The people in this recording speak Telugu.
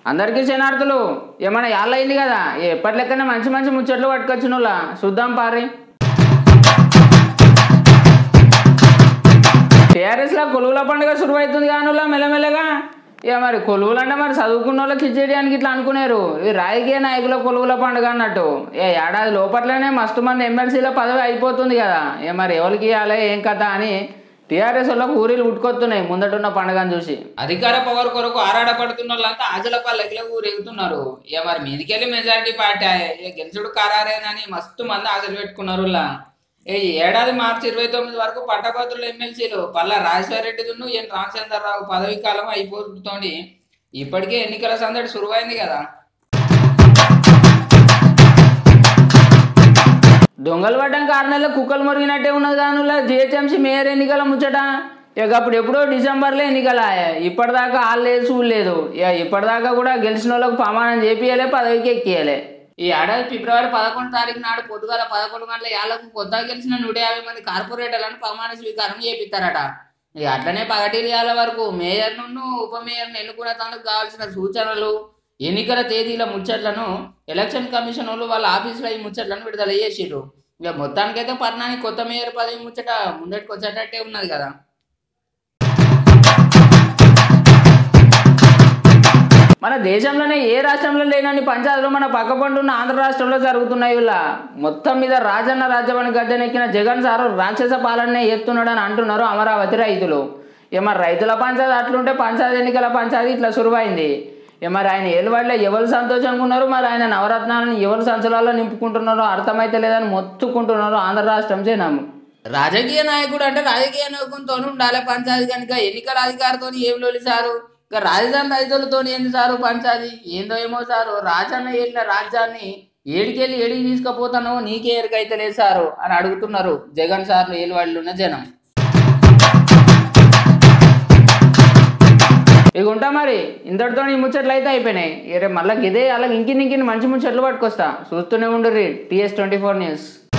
అందరికీ శనార్థులు ఏమైనా యాళ్ళ అయింది కదా ఎప్పటి లెక్కనే మంచి మంచి ముచ్చట్లు పట్టుకొచ్చిన వాళ్ళ చూద్దాం పారి టీఆర్ఎస్లో కొలువుల పండుగ శురువవుతుంది కానులా మెల్లమెల్లగా ఇక మరి కొలువులు అంటే మరి చదువుకున్న వాళ్ళకి ఇచ్చేయడానికి ఇట్లా అనుకునేరు ఇవి రాజకీయ నాయకుల కొలువుల పండుగ అన్నట్టు ఏ ఏడాది లోపట్లోనే మస్తు మంది ఎమ్మెల్సీల పదవి అయిపోతుంది కదా ఏ మరి ఎవరికి ఇవ్వాలి ఏం కథ అని టీఆర్ఎస్ వాళ్ళకు ఊరిలు ఉట్టుకొస్తున్నాయి ముందటున్న పండుగను చూసి అధికార పవర్ కొరకు ఆరాడపడుతున్న వాళ్ళంతా ఆజల పల్లకిలో ఊరేగుతున్నారు ఇక మరి మీదికెళ్ళి మెజారిటీ పార్టీ ఇక గెలుచుడు ఖరారేనని మస్తు మంది ఆశలు పెట్టుకున్నారు ఇలా ఏ ఏడాది మార్చి ఇరవై తొమ్మిది వరకు పట్టభద్రుల ఎమ్మెల్సీలు పల్లా రాజశేఖర రెడ్డిదును ఎన్ రామచంద్రరావు పదవి కాలం అయిపోతుంది ఇప్పటికే ఎన్నికల సందడి సురువైంది కదా దొంగలు పడ్డం కారణాల్లో కుక్కలు మురిగినట్టే ఉన్నది కానులా జిహెచ్ఎంసీ మేయర్ ఎన్నికల ముచ్చట ఇక అప్పుడు ఎప్పుడో డిసెంబర్లో ఎన్నికల ఇప్పటిదాకా ఆళ్ళు లేదు చూడలేదు ఇక ఇప్పటిదాకా కూడా గెలిచిన వాళ్ళకు ప్రమాణం చేపియలే పదవికి ఎక్కియలే ఈ ఏడాది ఫిబ్రవరి పదకొండు తారీఖు నాడు పొద్దుగాల పదకొండు గంటల ఏళ్లకు కొత్తగా గెలిచిన నూట యాభై మంది కార్పొరేటర్లను ప్రమాణ స్వీకారం చేపిస్తారట ఇక అట్లనే పగటిలు ఏళ్ళ వరకు మేయర్ నుండి ఉప మేయర్ను ఎన్నుకునే తనకు కావాల్సిన సూచనలు ఎన్నికల తేదీల ముచ్చట్లను ఎలక్షన్ కమిషన్ వాళ్ళు వాళ్ళ ఆఫీసులో ఈ ముచ్చట్లను విడుదల చేసిర్రు ఇక మొత్తానికైతే పట్టణానికి కొత్త మేయర్ పదవి ముచ్చట ముందటికి వచ్చేటట్టే ఉన్నది కదా మన దేశంలోనే ఏ రాష్ట్రంలో లేనని పంచాయతీలు మన పక్కపండు ఉన్న ఆంధ్ర రాష్ట్రంలో జరుగుతున్నాయి ఇలా మొత్తం మీద రాజన్న రాజ్యమని గద్దెనెక్కిన జగన్ సారు రాక్షస పాలనే ఎత్తున్నాడని అంటున్నారు అమరావతి రైతులు ఇక మరి రైతుల పంచాయతీ అట్లుంటే పంచాయతీ ఎన్నికల పంచాయతీ ఇట్లా సురువైంది ఇక మరి ఆయన ఏలువాడిలో ఎవరు సంతోషంగా ఉన్నారు మరి ఆయన నవరత్నాలను ఎవరు సంచలాల్లో నింపుకుంటున్నారో అర్థమైతే లేదని మొత్తుకుంటున్నారు ఆంధ్ర రాష్ట్రం జనాము రాజకీయ నాయకుడు అంటే రాజకీయ నాయకునితో ఉండాలి పంచాయతీ కనుక ఎన్నికల అధికారితో ఏం లోలి సారు ఇక రాజధాని రైతులతో ఏంది సారు పంచాయతీ ఏందో ఏమో సారు రాజన్న వెళ్ళిన రాజ్యాన్ని ఏడికెళ్ళి ఏడికి తీసుకుపోతానో నీకే ఎరుకైతే లేదు సారు అని అడుగుతున్నారు జగన్ సార్లు ఏలువాళ్ళు ఉన్న జనం ఇక ఉంటా మరి ఇంతటితో ఈ ముచ్చట్లు అయితే అయిపోయినాయి రేపు మళ్ళీ ఇదే అలాగే ఇంకిన్ని ఇంకిన్ని మంచి ముచ్చట్లు పట్టుకొస్తా చూస్తూనే ఉండు రీ టీఎస్ ట్వంటీ ఫోర్ న్యూస్